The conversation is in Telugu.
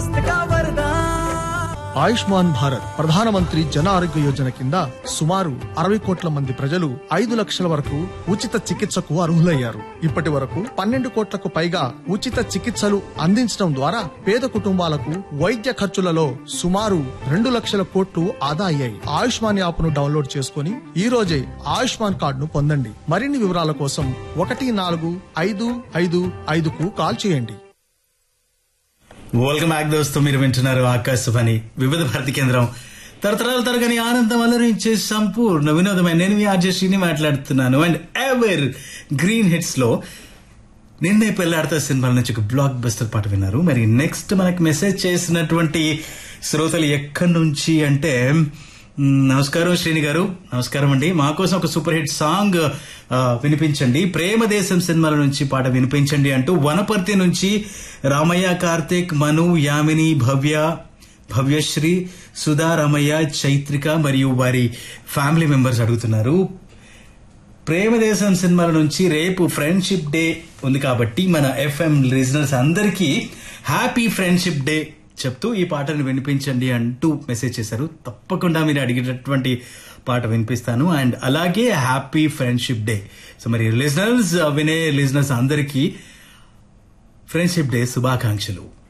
स्वास्थ्य का वरदान ఆయుష్మాన్ భారత్ ప్రధానమంత్రి జన ఆరోగ్య యోజన కింద సుమారు అరవై కోట్ల మంది ప్రజలు ఐదు లక్షల వరకు ఉచిత చికిత్సకు అర్హులయ్యారు ఇప్పటి వరకు పన్నెండు కోట్లకు పైగా ఉచిత చికిత్సలు అందించడం ద్వారా పేద కుటుంబాలకు వైద్య ఖర్చులలో సుమారు రెండు లక్షల కోట్లు ఆదా అయ్యాయి ఆయుష్మాన్ యాప్ ను డౌన్లోడ్ చేసుకుని ఈ రోజే ఆయుష్మాన్ కార్డును పొందండి మరిన్ని వివరాల కోసం ఒకటి నాలుగు ఐదు ఐదు ఐదుకు కాల్ చేయండి వెల్కమ్ బ్యాక్ దోస్తు మీరు వింటున్నారు ఆకాశవాణి వివిధ భారతి కేంద్రం తరతరాల తరగని ఆనందం అలరించే సంపూర్ణ వినోదమైన నేను మీ ఆర్జశ్రీని మాట్లాడుతున్నాను అండ్ ఎవర్ గ్రీన్ హిట్స్ లో నిన్నే పెళ్లాడతా సినిమాల నుంచి ఒక బ్లాక్ బస్టర్ పాట విన్నారు మరి నెక్స్ట్ మనకి మెసేజ్ చేసినటువంటి శ్రోతలు ఎక్కడి నుంచి అంటే మ్, నమస్కారం శ్రీని గారు నమస్కారం అండి మా కోసం ఒక సూపర్ హిట్ సాంగ్ ఆ, వినిపించండి ప్రేమ దేశం సినిమాల నుంచి పాట వినిపించండి అంటూ వనపర్తి నుంచి రామయ్య కార్తీక్ మను యామిని భవ్య భవ్యశ్రీ సుధా రమయ్య చైత్రిక మరియు వారి ఫ్యామిలీ మెంబర్స్ అడుగుతున్నారు ప్రేమదేశం సినిమాల నుంచి రేపు ఫ్రెండ్షిప్ డే ఉంది కాబట్టి మన ఎఫ్ఎం లిజనర్స్ అందరికీ హ్యాపీ ఫ్రెండ్షిప్ డే చెప్తూ ఈ పాటను వినిపించండి అంటూ మెసేజ్ చేశారు తప్పకుండా మీరు అడిగినటువంటి పాట వినిపిస్తాను అండ్ అలాగే హ్యాపీ ఫ్రెండ్షిప్ డే సో మరి లిజనర్స్ వినే లిజనర్స్ అందరికీ ఫ్రెండ్షిప్ డే శుభాకాంక్షలు